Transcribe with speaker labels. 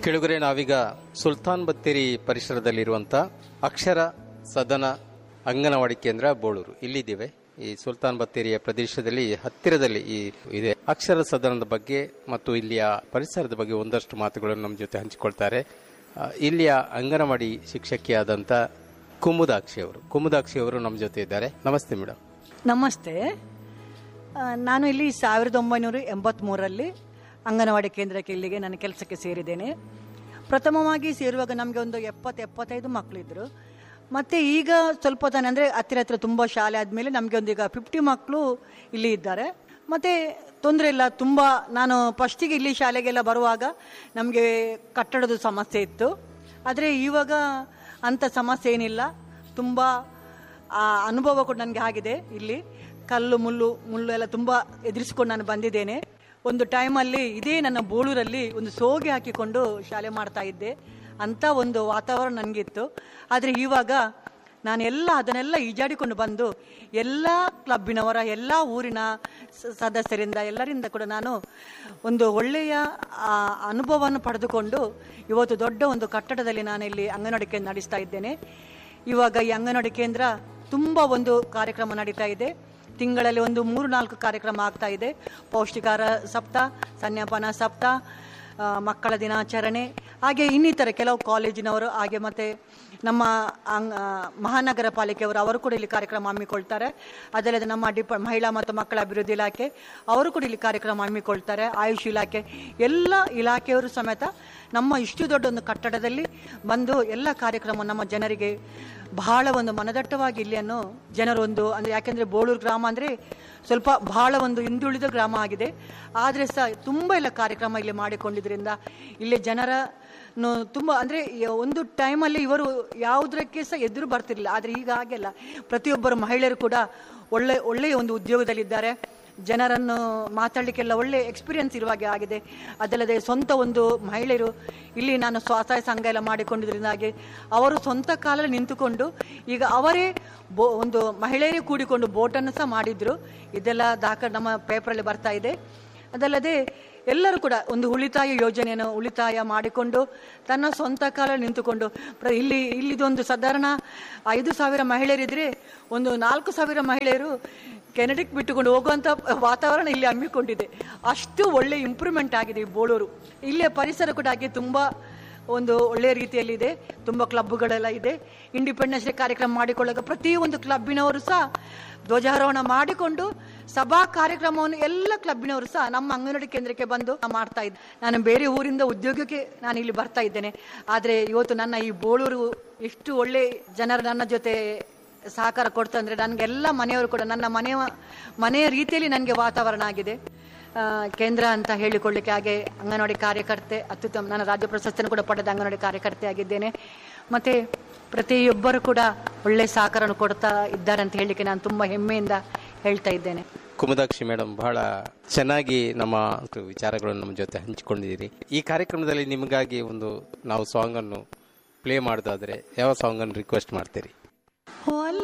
Speaker 1: ಕೆಳಗರೆ ನಾವೀಗ ಸುಲ್ತಾನ್ ಬತ್ತೇರಿ ಪರಿಸರದಲ್ಲಿರುವಂಥ ಅಕ್ಷರ ಸದನ ಅಂಗನವಾಡಿ ಕೇಂದ್ರ ಬೋಳೂರು ಇಲ್ಲಿದ್ದೇವೆ ಈ ಸುಲ್ತಾನ್ ಬತ್ತೇರಿಯ ಪ್ರದೇಶದಲ್ಲಿ ಹತ್ತಿರದಲ್ಲಿ ಈ ಇದೆ ಅಕ್ಷರ ಸದನದ ಬಗ್ಗೆ ಮತ್ತು ಇಲ್ಲಿಯ ಪರಿಸರದ ಬಗ್ಗೆ ಒಂದಷ್ಟು ಮಾತುಗಳನ್ನು ನಮ್ಮ ಜೊತೆ ಹಂಚಿಕೊಳ್ತಾರೆ ಆ, ಇಲ್ಲಿಯ ಅಂಗನವಾಡಿ ಶಿಕ್ಷಕಿಯಾದಂಥ ಕುಮುದಾಕ್ಷಿ ಅವರು ಕುಮುದಾಕ್ಷಿ ಅವರು ನಮ್ಮ ಜೊತೆ ಇದ್ದಾರೆ ನಮಸ್ತೆ ಮೇಡಮ್
Speaker 2: ನಮಸ್ತೆ ಆ, ನಾನು ಇಲ್ಲಿ ಸಾವಿರದ ಒಂಬೈನೂರ ಎಂಬತ್ತ್ಮೂರರಲ್ಲಿ ಅಂಗನವಾಡಿ ಕೇಂದ್ರಕ್ಕೆ ಇಲ್ಲಿಗೆ ನನ್ನ ಕೆಲಸಕ್ಕೆ ಸೇರಿದ್ದೇನೆ ಪ್ರಥಮವಾಗಿ ಸೇರುವಾಗ ನಮಗೆ ಒಂದು ಎಪ್ಪತ್ತು ಎಪ್ಪತ್ತೈದು ಮಕ್ಕಳಿದ್ರು ಮತ್ತು ಈಗ ಸ್ವಲ್ಪ ತಾನೆ ಅಂದರೆ ಹತ್ತಿರ ಹತ್ತಿರ ತುಂಬ ಶಾಲೆ ಆದಮೇಲೆ ನಮಗೆ ಒಂದು ಈಗ ಫಿಫ್ಟಿ ಮಕ್ಕಳು ಇಲ್ಲಿ ಇದ್ದಾರೆ ಮತ್ತು ತೊಂದರೆ ಇಲ್ಲ ತುಂಬ ನಾನು ಫಸ್ಟಿಗೆ ಇಲ್ಲಿ ಶಾಲೆಗೆಲ್ಲ ಬರುವಾಗ ನಮಗೆ ಕಟ್ಟಡದ ಸಮಸ್ಯೆ ಇತ್ತು ಆದರೆ ಇವಾಗ ಅಂಥ ಸಮಸ್ಯೆ ಏನಿಲ್ಲ ತುಂಬ ಆ ಅನುಭವ ಕೂಡ ನನಗೆ ಆಗಿದೆ ಇಲ್ಲಿ ಕಲ್ಲು ಮುಳ್ಳು ಮುಳ್ಳು ಎಲ್ಲ ತುಂಬ ಎದುರಿಸಿಕೊಂಡು ನಾನು ಬಂದಿದ್ದೇನೆ ಒಂದು ಟೈಮಲ್ಲಿ ಇದೇ ನನ್ನ ಬೋಳೂರಲ್ಲಿ ಒಂದು ಸೋಗೆ ಹಾಕಿಕೊಂಡು ಶಾಲೆ ಮಾಡ್ತಾ ಇದ್ದೆ ಅಂಥ ಒಂದು ವಾತಾವರಣ ನನಗಿತ್ತು ಆದರೆ ಇವಾಗ ನಾನು ಎಲ್ಲ ಅದನ್ನೆಲ್ಲ ಈಜಾಡಿಕೊಂಡು ಬಂದು ಎಲ್ಲ ಕ್ಲಬ್ಬಿನವರ ಎಲ್ಲ ಊರಿನ ಸ- ಸದಸ್ಯರಿಂದ ಎಲ್ಲರಿಂದ ಕೂಡ ನಾನು ಒಂದು ಒಳ್ಳೆಯ ಆ, ಅನುಭವವನ್ನು ಪಡೆದುಕೊಂಡು ಇವತ್ತು ದೊಡ್ಡ ಒಂದು ಕಟ್ಟಡದಲ್ಲಿ ನಾನು ಇಲ್ಲಿ ಅಂಗನವಾಡಿ ಕೇಂದ್ರ ನಡೆಸ್ತಾ ಇದ್ದೇನೆ ಇವಾಗ ಈ ಅಂಗನವಾಡಿ ಕೇಂದ್ರ ತುಂಬ ಒಂದು ಕಾರ್ಯಕ್ರಮ ನಡೀತಾ ಇದೆ ತಿಂಗಳಲ್ಲಿ ಒಂದು ಮೂರು ನಾಲ್ಕು ಕಾರ್ಯಕ್ರಮ ಆಗ್ತಾ ಇದೆ ಪೌಷ್ಟಿಕಾರ ಸಪ್ತಾಹ ಸನ್ಯಾಪಾನ ಸಪ್ತಾಹ ಆ, ಮಕ್ಕಳ ದಿನಾಚರಣೆ ಹಾಗೆ ಇನ್ನಿತರ ಕೆಲವು ಕಾಲೇಜಿನವರು ಹಾಗೆ ಮತ್ತೆ ನಮ್ಮ ಅಂಗ್ ಆ, ಮಹಾನಗರ ಪಾಲಿಕೆಯವರು ಅವರು ಕೂಡ ಇಲ್ಲಿ ಕಾರ್ಯಕ್ರಮ ಹಮ್ಮಿಕೊಳ್ತಾರೆ ಅದಲ್ಲದೆ ನಮ್ಮ ಡಿಪ ಮಹಿಳಾ ಮತ್ತು ಮಕ್ಕಳ ಅಭಿವೃದ್ಧಿ ಇಲಾಖೆ ಅವರು ಕೂಡ ಇಲ್ಲಿ ಕಾರ್ಯಕ್ರಮ ಹಮ್ಮಿಕೊಳ್ತಾರೆ ಆಯುಷ್ ಇಲಾಖೆ ಎಲ್ಲ ಇಲಾಖೆಯವರು ಸಮೇತ ನಮ್ಮ ಇಷ್ಟು ದೊಡ್ಡ ಒಂದು ಕಟ್ಟಡದಲ್ಲಿ ಬಂದು ಎಲ್ಲ ಕಾರ್ಯಕ್ರಮ ನಮ್ಮ ಜನರಿಗೆ ಬಹಳ ಒಂದು ಮನದಟ್ಟವಾಗಿ ಇಲ್ಲಿಯನ್ನು ಜನರು ಒಂದು ಅಂದರೆ ಯಾಕೆಂದರೆ ಬೋಳೂರು ಗ್ರಾಮ ಅಂದರೆ ಸ್ವಲ್ಪ ಬಹಳ ಒಂದು ಹಿಂದುಳಿದ ಗ್ರಾಮ ಆಗಿದೆ ಆದರೆ ಸಹ ತುಂಬ ಎಲ್ಲ ಕಾರ್ಯಕ್ರಮ ಇಲ್ಲಿ ಮಾಡಿಕೊಂಡಿದ್ರಿಂದ ಇಲ್ಲಿ ಜನರ ತುಂಬ ಅಂದರೆ ಒಂದು ಟೈಮಲ್ಲಿ ಇವರು ಯಾವುದಕ್ಕೆ ಸಹ ಎದುರು ಬರ್ತಿರ್ಲಿಲ್ಲ ಆದರೆ ಈಗ ಹಾಗೆಲ್ಲ ಪ್ರತಿಯೊಬ್ಬರು ಮಹಿಳೆಯರು ಕೂಡ ಒಳ್ಳೆ ಒಳ್ಳೆಯ ಒಂದು ಉದ್ಯೋಗದಲ್ಲಿದ್ದಾರೆ ಜನರನ್ನು ಮಾತಾಡಲಿಕ್ಕೆಲ್ಲ ಒಳ್ಳೆ ಎಕ್ಸ್ಪೀರಿಯನ್ಸ್ ಇರುವ ಹಾಗೆ ಆಗಿದೆ ಅದಲ್ಲದೆ ಸ್ವಂತ ಒಂದು ಮಹಿಳೆಯರು ಇಲ್ಲಿ ನಾನು ಸ್ವಸಹಾಯ ಸಂಘ ಎಲ್ಲ ಮಾಡಿಕೊಂಡಿದ್ದರಿಂದಾಗಿ ಅವರು ಸ್ವಂತ ಕಾಲಲ್ಲಿ ನಿಂತುಕೊಂಡು ಈಗ ಅವರೇ ಬೋ ಒಂದು ಮಹಿಳೆಯರೇ ಕೂಡಿಕೊಂಡು ಬೋಟನ್ನು ಸಹ ಮಾಡಿದ್ರು ಇದೆಲ್ಲ ದಾಖಲೆ ನಮ್ಮ ಪೇಪರಲ್ಲಿ ಬರ್ತಾ ಇದೆ ಅದಲ್ಲದೆ ಎಲ್ಲರೂ ಕೂಡ ಒಂದು ಉಳಿತಾಯ ಯೋಜನೆಯನ್ನು ಉಳಿತಾಯ ಮಾಡಿಕೊಂಡು ತನ್ನ ಸ್ವಂತ ಕಾಲ ನಿಂತುಕೊಂಡು ಪ್ರ ಇಲ್ಲಿ ಇಲ್ಲಿದೊಂದು ಸಾಧಾರಣ ಐದು ಸಾವಿರ ಮಹಿಳೆಯರಿದ್ರೆ ಒಂದು ನಾಲ್ಕು ಸಾವಿರ ಮಹಿಳೆಯರು ಕೆನಡಿಕ್ ಬಿಟ್ಟುಕೊಂಡು ಹೋಗುವಂಥ ವಾತಾವರಣ ಇಲ್ಲಿ ಹಮ್ಮಿಕೊಂಡಿದೆ ಅಷ್ಟು ಒಳ್ಳೆ ಇಂಪ್ರೂವ್ಮೆಂಟ್ ಆಗಿದೆ ಈ ಬೋಳೂರು ಇಲ್ಲಿಯ ಪರಿಸರ ಕೂಡ ಹಾಗೆ ತುಂಬ ಒಂದು ಒಳ್ಳೆಯ ರೀತಿಯಲ್ಲಿದೆ ತುಂಬ ಕ್ಲಬ್ಗಳೆಲ್ಲ ಇದೆ ಇಂಡಿಪೆಂಡೆನ್ಸ್ ಡೇ ಕಾರ್ಯಕ್ರಮ ಮಾಡಿಕೊಳ್ಳುವಾಗ ಪ್ರತಿಯೊಂದು ಕ್ಲಬ್ಬಿನವರು ಸಹ ಧ್ವಜಾರೋಹಣ ಮಾಡಿಕೊಂಡು ಸಭಾ ಕಾರ್ಯಕ್ರಮವನ್ನು ಎಲ್ಲ ಕ್ಲಬ್ಬಿನವರು ಸಹ ನಮ್ಮ ಅಂಗನವಾಡಿ ಕೇಂದ್ರಕ್ಕೆ ಬಂದು ಮಾಡ್ತಾ ಇದ್ದೆ ನಾನು ಬೇರೆ ಊರಿಂದ ಉದ್ಯೋಗಕ್ಕೆ ನಾನು ಇಲ್ಲಿ ಬರ್ತಾ ಇದ್ದೇನೆ ಆದರೆ ಇವತ್ತು ನನ್ನ ಈ ಬೋಳೂರು ಎಷ್ಟು ಒಳ್ಳೆ ಜನರು ನನ್ನ ಜೊತೆ ಸಹಕಾರ ಕೊಡ್ತಾ ಅಂದರೆ ನನಗೆಲ್ಲ ಮನೆಯವರು ಕೂಡ ನನ್ನ ಮನೆಯ ಮನೆಯ ರೀತಿಯಲ್ಲಿ ನನಗೆ ವಾತಾವರಣ ಆಗಿದೆ ಆ, ಕೇಂದ್ರ ಅಂತ ಹೇಳಿಕೊಳ್ಳಿಕ್ಕೆ ಹಾಗೆ ಅಂಗನವಾಡಿ ಕಾರ್ಯಕರ್ತೆ ಅತ್ಯುತ್ತಮ ನಾನು ರಾಜ್ಯ ಪ್ರಶಸ್ತಿಯನ್ನು ಕೂಡ ಪಡೆದ ಅಂಗನವಾಡಿ ಕಾರ್ಯಕರ್ತೆ ಆಗಿದ್ದೇನೆ ಮತ್ತು ಪ್ರತಿಯೊಬ್ಬರು ಕೂಡ ಒಳ್ಳೆ ಸಹಕಾರವನ್ನು ಕೊಡ್ತಾ ಇದ್ದಾರೆ ಅಂತ ಹೇಳಲಿಕ್ಕೆ ನಾನು ತುಂಬ ಹೆಮ್ಮೆಯಿಂದ ಹೇಳ್ತಾ ಇದ್ದೇನೆ
Speaker 1: ಕುಮದಾಕ್ಷಿ ಮೇಡಮ್ ಬಹಳ ಚೆನ್ನಾಗಿ ನಮ್ಮ ವಿಚಾರಗಳನ್ನು ನಮ್ಮ ಜೊತೆ ಹಂಚಿಕೊಂಡಿದ್ದೀರಿ ಈ ಕಾರ್ಯಕ್ರಮದಲ್ಲಿ ನಿಮಗಾಗಿ ಒಂದು ನಾವು ಸಾಂಗ್ ಅನ್ನು ಪ್ಲೇ ಮಾಡೋದಾದ್ರೆ ಯಾವ ಸಾಂಗ್ ಅನ್ನು ರಿಕ್ವೆಸ್ಟ್ ಮಾಡ್ತೀರಿ
Speaker 2: ಹೊಲ